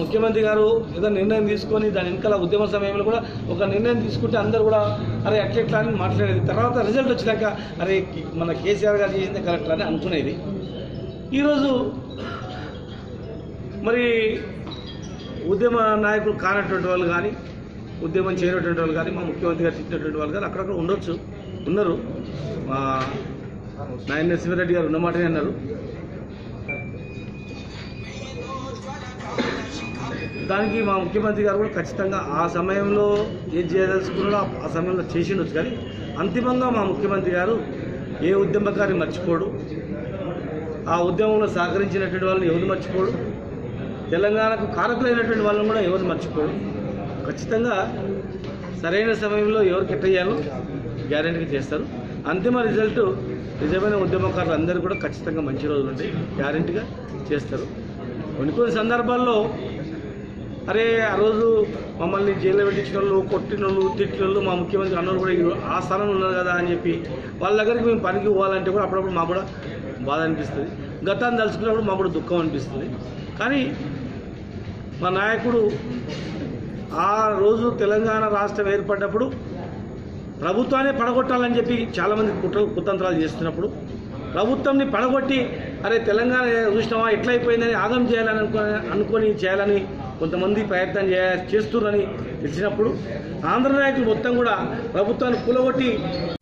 ముఖ్యమంత్రి గారు ఏదో నిర్ణయం తీసుకొని దాని వెనకాల ఉద్యమ సమయంలో కూడా ఒక నిర్ణయం తీసుకుంటే అందరూ కూడా అరే అట్లెట్లా అని మాట్లాడేది తర్వాత రిజల్ట్ వచ్చినాక అరే కి- మన కేసీఆర్ గారు చేసింది కరెక్ట్ అని అనుకునేది ఈరోజు మరి ఉద్యమ నాయకులు కానటువంటి వాళ్ళు కానీ ఉద్యమం చేయనటువంటి వాళ్ళు కానీ మా ముఖ్యమంత్రి గారు చెప్పినటువంటి వాళ్ళు కానీ అక్కడక్కడ ఉండొచ్చు ఉన్నారు మా నాయన నరసింహారెడ్డి గారు ఉన్నమాటనే అన్నారు దానికి మా ముఖ్యమంత్రి గారు కూడా ఖచ్చితంగా ఆ సమయంలో ఏం చేయదలుచుకున్నాడో ఆ- ఆ సమయంలో చేసిండొచ్చు కానీ అంతిమంగా మా ముఖ్యమంత్రి గారు ఏ ఉద్యమకారిని మర్చిపోడు ఆ ఉద్యమంలో సహకరించినటువంటి వాళ్ళని ఎవరు మర్చిపోడు తెలంగాణకు కారకులైనటువంటి వాళ్ళని కూడా ఎవరు మర్చిపోడు ఖచ్చితంగా సరైన సమయంలో ఎవరికి ఎట్టయ్యాలో గ్యారెంటీగా చేస్తారు అంతిమ రిజల్ట్ నిజమైన ఉద్యమకారులు అందరూ కూడా ఖచ్చితంగా మంచి రోజులు ఉంటాయి గ్యారెంటీగా చేస్తారు కొన్ని కొన్ని సందర్భాల్లో అరే ఆ రోజు మమ్మల్ని జైల్లో పెట్టించిన వాళ్ళు కొట్టిన వాళ్ళు తిట్టిన వాళ్ళు మా ముఖ్యమంత్రి అన్నోళ్ళు కూడా ఈ- ఆ స్థానంలో ఉన్నారు కదా అని చెప్పి వాళ్ళ దగ్గరికి మేము పనికి పోవాలంటే కూడా అప్పుడప్పుడు మాకు కూడా బాధ అనిపిస్తుంది గతాన్ని తలుచుకున్నప్పుడు మాకు కూడా దుఃఖం అనిపిస్తుంది కానీ మా నాయకుడు ఆ రోజు తెలంగాణ రాష్ట్రం ఏర్పడ్డప్పుడు ప్రభుత్వాన్ని పడగొట్టాలని చెప్పి చాలామంది కుట్ర కుతంత్రాలు చేస్తున్నప్పుడు ప్రభుత్వంని పడగొట్టి అరే తెలంగాణ చూసినావా ఎట్లయిపోయిందని ఆగం చేయాలని అనుకో అనుకొని చేయాలని కొంతమంది ప్రయత్నం చేయ చేస్తున్నారని తెలిసినప్పుడు ఆంధ్ర నాయకులు మొత్తం కూడా ప్రభుత్వాన్ని కూలగొట్టి